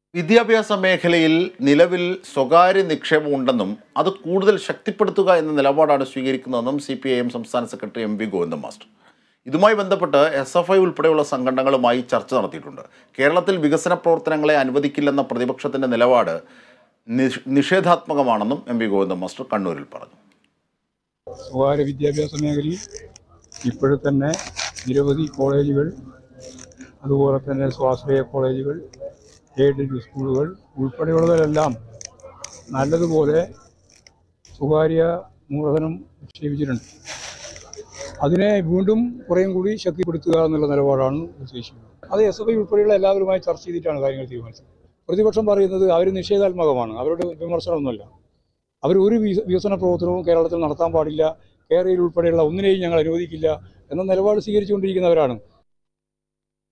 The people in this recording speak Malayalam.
വിദ്യാഭ്യാസ മേഖലയിൽ നിലവിൽ സ്വകാര്യ നിക്ഷേപം ഉണ്ടെന്നും അത് കൂടുതൽ ശക്തിപ്പെടുത്തുക എന്ന നിലപാടാണ് സ്വീകരിക്കുന്നതെന്നും സി പി ഐ എം സംസ്ഥാന secretary M V Govindan master ഇതുമായി ബന്ധപ്പെട്ട് എസ് എഫ് ഐ ഉൾപ്പെടെയുള്ള സംഘടനകളുമായി ചർച്ച നടത്തിയിട്ടുണ്ട് കേരളത്തിൽ വികസന പ്രവർത്തനങ്ങളെ അനുവദിക്കില്ലെന്ന പ്രതിപക്ഷത്തിന്റെ നിലപാട് നിഷ്- നിഷേധാത്മകമാണെന്നും എം വി ഗോവിന്ദൻ മാസ്റ്റർ കണ്ണൂരിൽ പറഞ്ഞു സ്വകാര്യ വിദ്യാഭ്യാസ മേഖലയിൽ ഇപ്പോഴും തന്നെ നിരവധി കോളേജുകൾ അതുപോലെ തന്നെ സ്വാശ്രയ കോളേജുകൾ എയ്ഡഡ് സ്കൂളുകൾ ഉൾപ്പെടെയുള്ളതിലെല്ലാം നല്ലതുപോലെ സ്വകാര്യ മൂലധനം നിക്ഷേപിച്ചിട്ടുണ്ട് അതിനെ വീണ്ടും കുറേയും കൂടി ശക്തിപ്പെടുത്തുക എന്നുള്ള നിലപാടാണ് ഉദ്ദേശിക്കുന്നത് അത് എസ് എഫ് ഐ ഉൾപ്പെടെയുള്ള എല്ലാവരുമായി ചർച്ച ചെയ്തിട്ടാണ് കാര്യങ്ങൾ തീരുമാനിച്ചത് പ്രതിപക്ഷം പറയുന്നത് അവർ നിഷേധാത്മകമാണ് അവരുടെ വിമർശനമൊന്നുമല്ല അവർ ഒരു വിക- വികസന പ്രവർത്തനവും കേരളത്തിൽ നടത്താൻ പാടില്ല കേരളയിൽ ഉൾപ്പെടെയുള്ള ഒന്നിനെയും ഞങ്ങൾ അനുവദിക്കില്ല എന്ന നിലപാട് സ്വീകരിച്ചുകൊണ്ടിരിക്കുന്നവരാണ്